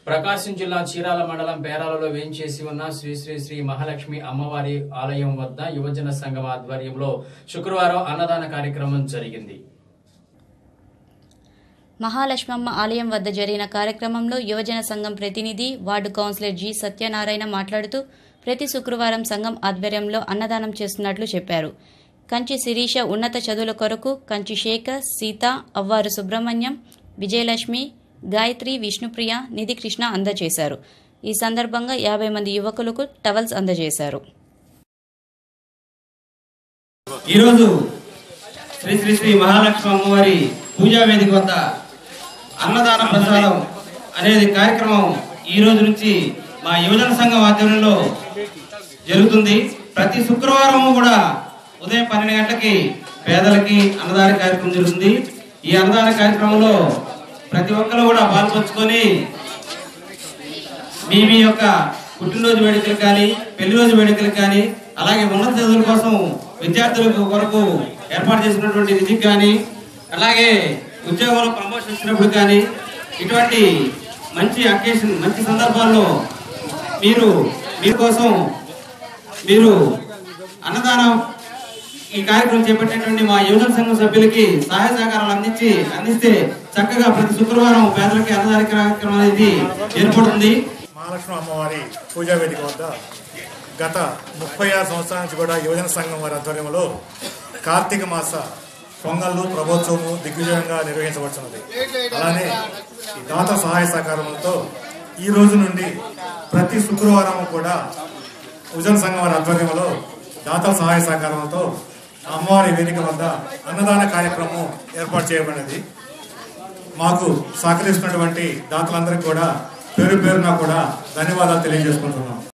ప్రకాశం జిల్లా చీరాల మండలం పేరాలలో వేంచేసి ఉన్న శ్రీ శ్రీ శ్రీ మహాలక్ష్మి అమ్మవారి ఆలయం వద్ద యువజన సంఘం ఆధ్వర్యంలో శుక్రవారం అన్నదాన కార్యక్రమం జరిగింది మహాలక్ష్మమ్మ ఆలయం వద్ద జరిగిన కార్యక్రమంలో యువజన సంఘం ప్రతినిధి వార్డు కౌన్సిలర్ జి సత్యనారాయణ మాట్లాడుతూ ప్రతి శుక్రవారం సంఘం ఆధ్వర్యంలో అన్నదానం చేస్తున్నట్లు చెప్పారు కంచి శిరీష ఉన్నత చదువుల కొరకు కంచి శేఖర్ సీత అవ్వారు సుబ్రహ్మణ్యం విజయలక్ష్మి గాయత్రి విష్ణుప్రియ నిధి కృష్ణ అందజేశారు ఈ సందర్భంగా యాభై మంది యువకులకు టవల్స్ అందజేశారు ఈరోజు శ్రీ శ్రీ శ్రీ మహాలక్ష్మి అమ్మవారి పూజా వేదిక వద్ద అన్నదాన ప్రసాదం అనేది కార్యక్రమం ఈ రోజు నుంచి మా యువజన సంఘం ఆధ్వర్యంలో జరుగుతుంది ప్రతి శుక్రవారం కూడా ఉదయం పన్నెండు గంటలకి పేదలకి అన్నదాన కార్యక్రమం జరుగుతుంది ఈ అన్నదాన కార్యక్రమంలో ప్రతి ఒక్కరు కూడా పాల్పంచుకొని మీ మీ యొక్క పుట్టినరోజు వేడుకలు కానీ పెళ్లి రోజు వేడుకలు కానీ అలాగే ఉన్నత చదువుల కోసం విద్యార్థులకు కొరకు ఏర్పాటు చేసినటువంటి నిధికి కానీ అలాగే ఉద్యోగంలో ప్రమోషన్ ఇచ్చినప్పుడు కానీ ఇటువంటి మంచి అకేషన్ మంచి సందర్భాల్లో మీరు మీ కోసం మీరు అన్నదానం ఈ కార్యక్రమం చేపట్టేటువంటి మా యువజన సంఘం సభ్యులకి సహాయ సహకారాలు అందించి అందిస్తే చక్కగా ప్రతి శుక్రవారం పేదలకి అన్నదాన కార్యక్రమం అనేది ఏర్పడుతుంది మహాలక్ష్మి అమ్మవారి పూజా వేదిక వద్ద గత ముప్పై ఆరు సంవత్సరాల నుంచి కూడా యువజన సంఘం వారి ఆధ్వర్యంలో కార్తీక మాస పొంగళ్ళు ప్రభోత్సవము దిగ్విజయంగా నిర్వహించబడుతున్నది అలానే ఈ దాత సహాయ సహకారములతో ఈ రోజు నుండి ప్రతి శుక్రవారం కూడా యువజన సంఘం వారి ఆధ్వర్యంలో దాతల సహాయ సహకారంతో అమ్మవారి వేదిక వద్ద అన్నదాన కార్యక్రమం ఏర్పాటు చేయబడినది మాకు సహకరిస్తున్నటువంటి దాతలందరికీ కూడా పేరు పేరున కూడా ధన్యవాదాలు తెలియజేసుకుంటున్నాం